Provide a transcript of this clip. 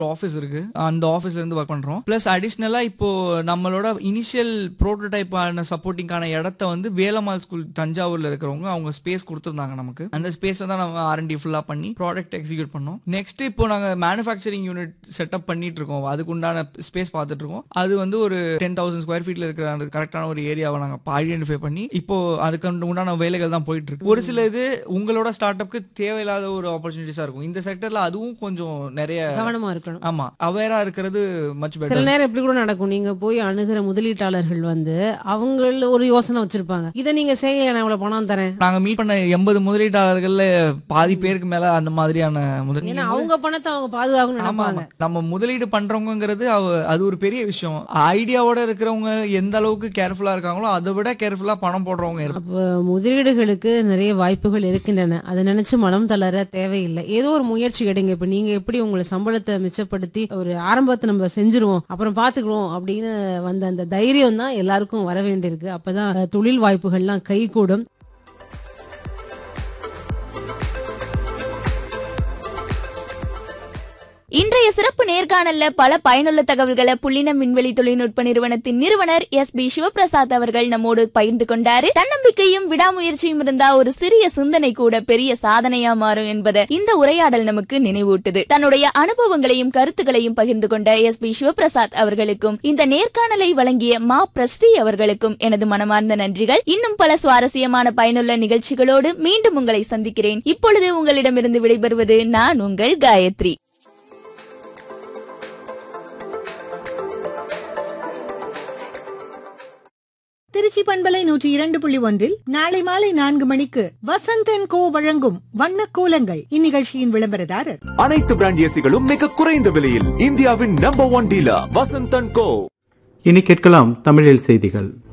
Office இருக்கு அந்த ஆஃபீஸ்ல இருந்து ஒர்க் பண்றோம் பிளஸ் அடிஷ்னலா இப்போ நம்மளோட இனிஷியல் ப்ரோட்டோடைப் ஆன சப்போர்ட்டிங்கான இடத்த வந்து வேலம்மாள் ஸ்கூல் தஞ்சாவூர்ல இருக்கிறவங்க அவங்க ஸ்பேஸ் கொடுத்துருந்தாங்க நமக்கு அந்த ஸ்பேஸ்ல தான் நம்ம ஆர்என்டி ஃபுல்லா பண்ணி ப்ராடக்ட் எக்ஸிக்யூட் பண்ணோம் நெக்ஸ்ட் இப்போ நாங்க மேனுஃபேக்சரிங் யூனிட் செட்டப் பண்ணிட்டு இருக்கோம் அதுக்கு உண்டான ஸ்பேஸ் பார்த்துட்டு இருக்கோம் அது வந்து ஒரு டென் தௌசண்ட் ஸ்கொயர் ஃபீட்ல இருக்கிற அந்த கரெக்டான ஒரு ஏரியாவை நாங்க ஐடென்டிஃபை பண்ணி இப்போ அதுக்கு உண்டான வேலைகள் தான் போயிட்டு இருக்கு ஒரு சில இது உங்களோட ஸ்டார்ட் அப்க்கு தேவையில்லாத ஒரு ஆப்பர்ச்சுனிட்டிஸா இருக்கும் இந்த செக்டர்ல அதுவும் கொஞ்சம் நிறைய கவனமா இருக்கணும் ஆமா அவேரா இருக்கிறது மச் சில பெட்டர் நேரம் எப்படி கூட நடக்கும் நீங்க போய் அணுகிற முதலீட்டாளர்கள் வந்து அவங்க ஒரு யோசனை வச்சிருப்பாங்க இதை நீங்க செய்ய நான் இவ்வளவு பணம் தரேன் நாங்க மீட் பண்ண எண்பது முதலீட்டாளர்கள்ல பாதி பேருக்கு மேல அந்த மாதிரியான முதல் ஏன்னா அவங்க பணத்தை அவங்க பாதுகாக்கணும்னு ஆமா நினைப்பாங்க ஆமா. நம்ம முதலீடு பண்றவங்கிறது அவ- அது ஒரு பெரிய விஷயம் ஐடியாவோட இருக்கிறவங்க எந்த அளவுக்கு கேர்ஃபுல்லா இருக்காங்களோ அதை விட கேர்ஃபுல்லா பணம் போடுறவங்க இருப்பாங்க அப்ப முதலீடுகளுக்கு நிறைய வாய்ப்புகள் இருக்கின்றன அதை நினைச்சு மனம் தளர தேவையில்லை ஏதோ ஒரு முயற்சி எடுங்க இப்ப நீங்க எப்படி உங்களை சம்பளத்தை மிச்சப்படுத்தி ஒரு ஆரம்பத்தை நம்ம செஞ்சிருவோம் அப்புறம் பாத்துக்குவோம் அப்படின்னு வந்த அந்த தைரியம் தான் எல்லாருக்கும் வர வேண்டியிருக்கு அப்பதான் அஹ், தொழில் வாய்ப்புகள்லாம் கைகூடும் இன்றைய சிறப்பு நேர்காணல்ல பல பயனுள்ள தகவல்களை புள்ளினம் விண்வெளி தொழில்நுட்ப நிறுவனத்தின் நிறுவனர் எஸ் பி சிவபிரசாத் அவர்கள் நம்மோடு பகிர்ந்து கொண்டாரு தன்னம்பிக்கையும் விடாமுயற்சியும் இருந்தா ஒரு சிறிய சிந்தனை கூட பெரிய சாதனையா மாறும் என்பதை இந்த உரையாடல் நமக்கு நினைவூட்டுது தன்னுடைய அனுபவங்களையும் கருத்துக்களையும் பகிர்ந்து கொண்ட எஸ் பி சிவபிரசாத் அவர்களுக்கும் இந்த நேர்காணலை வழங்கிய மா பிரஸ்தி அவர்களுக்கும் எனது மனமார்ந்த நன்றிகள் இன்னும் பல சுவாரஸ்யமான பயனுள்ள நிகழ்ச்சிகளோடு மீண்டும் உங்களை சந்திக்கிறேன் இப்பொழுது உங்களிடமிருந்து விடைபெறுவது நான் உங்கள் காயத்ரி திருச்சி பண்பலை நூற்றி இரண்டு புள்ளி ஒன்றில் நாளை மாலை நான்கு மணிக்கு வசந்தன் கோ வழங்கும் வண்ண கோலங்கள் இந்நிகழ்ச்சியின் விளம்பரதாரர் அனைத்து பிராண்ட் ஏசிகளும் மிக குறைந்த விலையில் இந்தியாவின் number one dealer Vasanthan co இனி கேட்கலாம் தமிழில் செய்திகள்